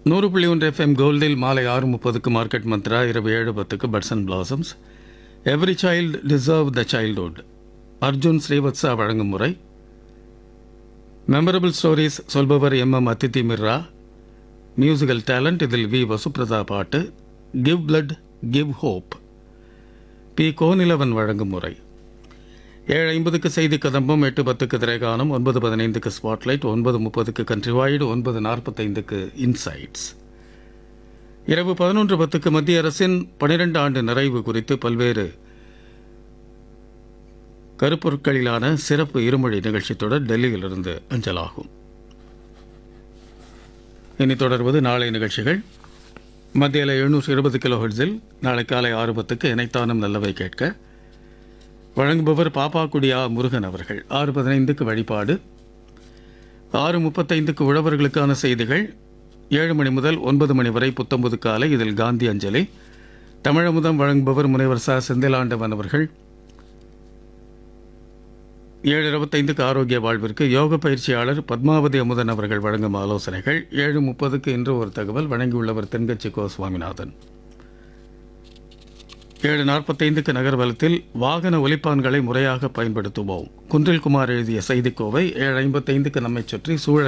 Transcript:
நூறு புள்ளி ஒன்று எஃப்எம் கோல்டில் மாலை ஆறு முப்பதுக்கு மார்க்கெட் மந்த்ரா இரவு ஏழு பத்துக்கு buds and blossoms every child deserve the childhood Arjun Srivatsa வழங்கும் முறை மெமரபிள் ஸ்டோரிஸ் சொல்பவர் M M Adithi Mirra musical talent இதில் வி வசுப்ரதா பாட்டு give blood give hope P Konilavan வழங்கும் முறை ஏழு ஐம்பதுக்கு செய்தி கதம்பம் எட்டு பத்துக்கு திரைகானம் ஒன்பது பதினைந்துக்கு ஸ்பாட்லைட் ஒன்பது முப்பதுக்கு கண்ட்ரிவாய்டு ஒன்பது நாற்பத்தைந்துக்கு இன்சைட்ஸ் இரவு பதினொன்று பத்துக்கு மத்திய அரசின் பனிரெண்டு ஆண்டு நிறைவு குறித்து பல்வேறு கருப்பொருட்களிலான சிறப்பு இருமொழி நிகழ்ச்சி தொடர் டெல்லியிலிருந்து அஞ்சலாகும் இனி தொடர்வது நாளை நிகழ்ச்சிகள் மத்தியில் எழுநூற்று இருபது கிலோ ஹெர்ட்ஸில் நாளை காலை ஆறு பத்துக்கு இணைத்தானம் நல்லவை கேட்க வழங்குபவர் பாப்பாக்குடியா முருகன் அவர்கள் ஆறு பதினைந்துக்கு வழிபாடு ஆறு முப்பத்தைந்துக்கு உழவர்களுக்கான செய்திகள் ஏழு மணி முதல் ஒன்பது மணி வரை புத்தம்புது காலை இதில் காந்தி அஞ்சலி தமிழமுதம் வழங்குபவர் முனைவர் ச செந்திலாண்டவன் அவர்கள் ஏழு இருபத்தைந்துக்கு ஆரோக்கிய வாழ்விற்கு யோக பயிற்சியாளர் பத்மாவதி அமுதன் அவர்கள் வழங்கும் ஆலோசனைகள் ஏழு முப்பதுக்கு இன்று ஒரு தகவல் வழங்கியுள்ளவர் தென்கட்சி கோ சுவாமிநாதன் ஏழு நாற்பத்தைந்துக்கு நகர்வலத்தில் வாகன ஒலிப்பான்களை முறையாக பயன்படுத்துவோம் குன்றில்குமார் எழுதிய செய்திக்கோவை ஏழு ஐம்பத்தைந்துக்கு நம்மைச் சுற்றி சூழல்